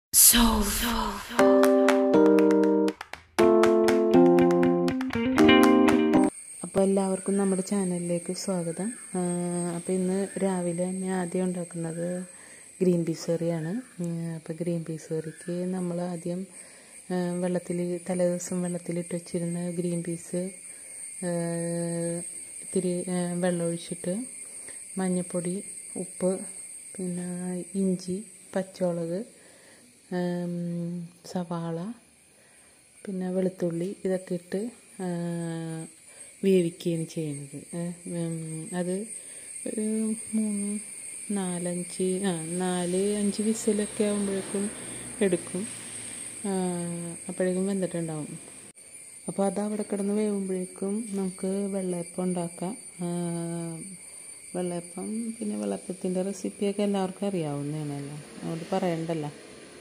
Soul. അപ്പോൾ എല്ലാവർക്കും നമ്മുടെ ചാനലിലേക്ക് സ്വാഗതം അപ്പോൾ ഇന്ന് രാവിലെ ഞാൻ ആദ്യം ഉണ്ടാക്കുന്നത് ഗ്രീൻ പീസ് കറിയാണ് അപ്പോൾ ഗ്രീൻ പീസ് കറിക്ക് നമ്മൾ ആദ്യം വെള്ളത്തിൽ തലേദിവസം വെള്ളത്തിലിട്ട് വെച്ചിരുന്ന ഗ്രീൻ പീസ് ഇത്തിരി വെള്ളം ഒഴിച്ചിട്ട് മഞ്ഞൾപ്പൊടി ഉപ്പ് പിന്നെ ഇഞ്ചി പച്ചമുളക് സവാള പിന്നെ വെളുത്തുള്ളി ഇതൊക്കെ ഇട്ട് വേവിക്കുകയാണ് ചെയ്യുന്നത് അത് ഒരു മൂന്ന് നാലഞ്ച് ആ നാല് അഞ്ച് വിസിലൊക്കെ ആകുമ്പോഴേക്കും എടുക്കും അപ്പോഴേക്കും വെന്തിട്ടുണ്ടാവും അപ്പോൾ അത് അവിടെ കിടന്ന് വേവുമ്പോഴേക്കും നമുക്ക് വെള്ളയപ്പം ഉണ്ടാക്കാം വെള്ളയപ്പം പിന്നെ വെള്ളയപ്പത്തിൻ്റെ റെസിപ്പിയൊക്കെ എല്ലാവർക്കും അറിയാവുന്നതാണല്ലോ അതുകൊണ്ട് പറയണ്ടല്ലോ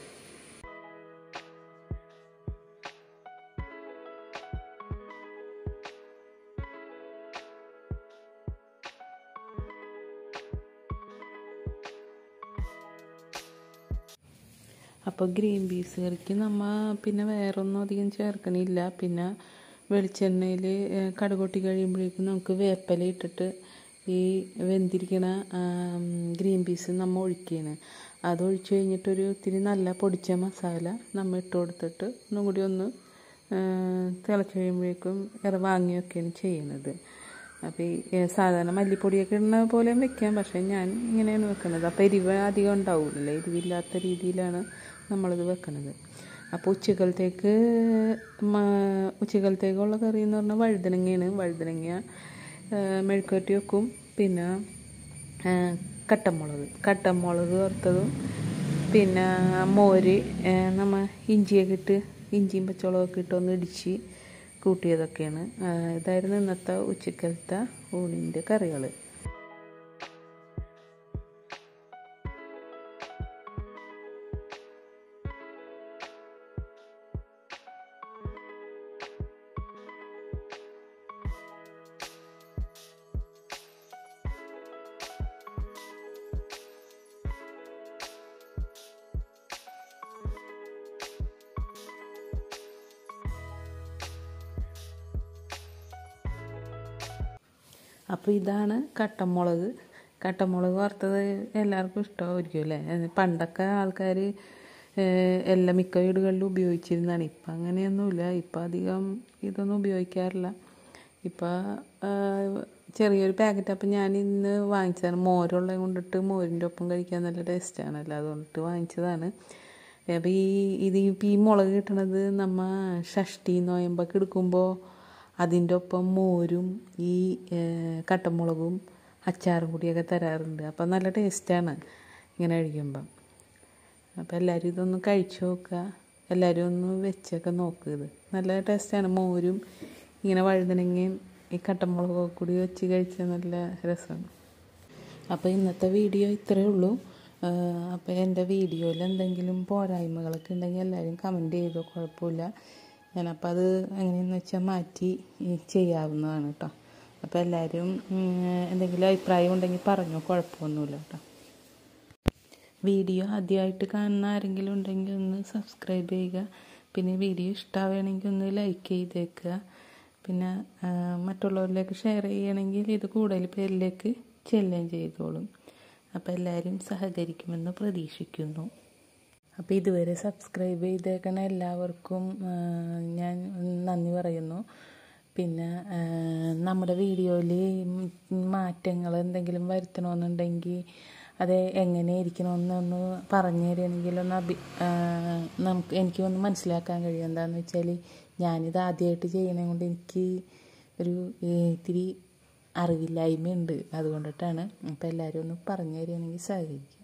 അപ്പോൾ ഗ്രീൻ പീസ് കറിക്ക് നമ്മൾ പിന്നെ വേറൊന്നും അധികം ചേർക്കണില്ല പിന്നെ വെളിച്ചെണ്ണയിൽ കടുകൊട്ടി കഴിയുമ്പോഴേക്കും നമുക്ക് വേപ്പല ഇട്ടിട്ട് ഈ വെന്തിരിക്കണ ഗ്രീൻ പീസ് നമ്മൾ ഒഴിക്കുകയാണ് അത് ഒഴിച്ച് കഴിഞ്ഞിട്ടൊരു ഇത്തിരി നല്ല പൊടിച്ച മസാല നമ്മൾ ഇട്ട് കൊടുത്തിട്ട് ഒന്നും കൂടി ഒന്ന് തിളച്ച് കഴിയുമ്പോഴേക്കും ഇറ വാങ്ങിയൊക്കെയാണ് ചെയ്യുന്നത് അപ്പോൾ ഈ സാധാരണ മല്ലിപ്പൊടിയൊക്കെ ഇടുന്ന പോലെ വെക്കാം പക്ഷേ ഞാൻ ഇങ്ങനെയാണ് വെക്കുന്നത് അപ്പോൾ എരിവ് അധികം ഉണ്ടാവില്ല എരിവില്ലാത്ത രീതിയിലാണ് നമ്മളിത് വെക്കുന്നത് അപ്പോൾ ഉച്ചക്കലത്തേക്ക് ഉച്ചക്കലത്തേക്കുള്ള കറി എന്ന് പറഞ്ഞാൽ വഴുതനങ്ങയാണ് വഴുതനങ്ങ മെഴുക്കുവരട്ടി വെക്കും പിന്നെ കട്ടമുളക് കട്ടമുളക് വറുത്തതും പിന്നെ മോര് നമ്മൾ ഇഞ്ചിയൊക്കെ ഇട്ട് ഇഞ്ചിയും പച്ചമുളകൊക്കെ ഇട്ട് ഒന്ന് ഇടിച്ച് കൂട്ടിയതൊക്കെയാണ് ഇതായിരുന്നു ഇന്നത്തെ ഉച്ചക്കലത്തെ ഊണിൻ്റെ കറികൾ അപ്പോൾ ഇതാണ് കട്ടമുളക് കട്ടമുളക് വറുത്തത് എല്ലാവർക്കും ഇഷ്ടമായിരിക്കും അല്ലേ പണ്ടൊക്കെ ആൾക്കാർ എല്ലാ മിക്ക വീടുകളിലും ഉപയോഗിച്ചിരുന്നതാണ് ഇപ്പം അങ്ങനെയൊന്നുമില്ല ഇപ്പം അധികം ഇതൊന്നും ഉപയോഗിക്കാറില്ല ഇപ്പം ചെറിയൊരു പാക്കറ്റ് അപ്പം ഞാൻ ഇന്ന് വാങ്ങിച്ചതാണ് മോരുള്ളത് കൊണ്ടിട്ട് മോരിൻ്റെ ഒപ്പം കഴിക്കാൻ നല്ല ടേസ്റ്റാണല്ലോ അതുകൊണ്ടിട്ട് വാങ്ങിച്ചതാണ് അപ്പോൾ ഈ ഇത് ഇപ്പം ഈ മുളക് കിട്ടണത് നമ്മ ഷഷ്ടി നോയമ്പൊക്കെ എടുക്കുമ്പോൾ അതിൻ്റെ ഒപ്പം മോരും ഈ കട്ടമുളകും അച്ചാറും കൂടിയൊക്കെ തരാറുണ്ട് അപ്പം നല്ല ടേസ്റ്റാണ് ഇങ്ങനെ കഴിക്കുമ്പം അപ്പം എല്ലാവരും ഇതൊന്ന് കഴിച്ചു നോക്കുക എല്ലാവരും ഒന്ന് വെച്ചൊക്കെ നോക്കുക ഇത് നല്ല ടേസ്റ്റാണ് മോരും ഇങ്ങനെ വഴുതനങ്ങയും ഈ കട്ടമുളകൊക്കെ കൂടി വെച്ച് കഴിച്ചാൽ നല്ല രസമാണ് അപ്പോൾ ഇന്നത്തെ വീഡിയോ ഇത്രയേ ഉള്ളൂ അപ്പോൾ എൻ്റെ വീഡിയോയിൽ എന്തെങ്കിലും പോരായ്മകളൊക്കെ ഉണ്ടെങ്കിൽ എല്ലാവരും കമൻറ്റ് ചെയ്തോ കുഴപ്പമില്ല ഞാനപ്പോൾ അത് എങ്ങനെയെന്ന് വെച്ചാൽ മാറ്റി ചെയ്യാവുന്നതാണ് കേട്ടോ അപ്പോൾ എല്ലാവരും എന്തെങ്കിലും അഭിപ്രായം ഉണ്ടെങ്കിൽ പറഞ്ഞോ കുഴപ്പമൊന്നുമില്ല കേട്ടോ വീഡിയോ ആദ്യമായിട്ട് കാണുന്ന ആരെങ്കിലും ഉണ്ടെങ്കിൽ ഒന്ന് സബ്സ്ക്രൈബ് ചെയ്യുക പിന്നെ വീഡിയോ ഇഷ്ടമാവുകയാണെങ്കിൽ ഒന്ന് ലൈക്ക് ചെയ്തേക്കുക പിന്നെ മറ്റുള്ളവരിലേക്ക് ഷെയർ ചെയ്യണമെങ്കിൽ ഇത് കൂടുതൽ പേരിലേക്ക് ചെല്ലുകയും ചെയ്തോളും അപ്പോൾ എല്ലാവരും സഹകരിക്കുമെന്ന് പ്രതീക്ഷിക്കുന്നു അപ്പോൾ ഇതുവരെ സബ്സ്ക്രൈബ് ചെയ്തേക്കണ എല്ലാവർക്കും ഞാൻ നന്ദി പറയുന്നു പിന്നെ നമ്മുടെ വീഡിയോയിൽ മാറ്റങ്ങൾ എന്തെങ്കിലും വരുത്തണമെന്നുണ്ടെങ്കിൽ അത് എങ്ങനെ ഇരിക്കണമെന്നൊന്ന് പറഞ്ഞു തരികയാണെങ്കിൽ ഒന്ന് അഭി നമുക്ക് എനിക്ക് ഒന്ന് മനസ്സിലാക്കാൻ കഴിയും എന്താണെന്ന് വെച്ചാൽ ഞാനിത് ആദ്യമായിട്ട് ചെയ്യണത് കൊണ്ട് എനിക്ക് ഒരു ഇത്തിരി അറിവില്ലായ്മയുണ്ട് അതുകൊണ്ടിട്ടാണ് അപ്പോൾ എല്ലാവരും ഒന്ന് പറഞ്ഞു തരികയാണെങ്കിൽ സഹകരിക്കും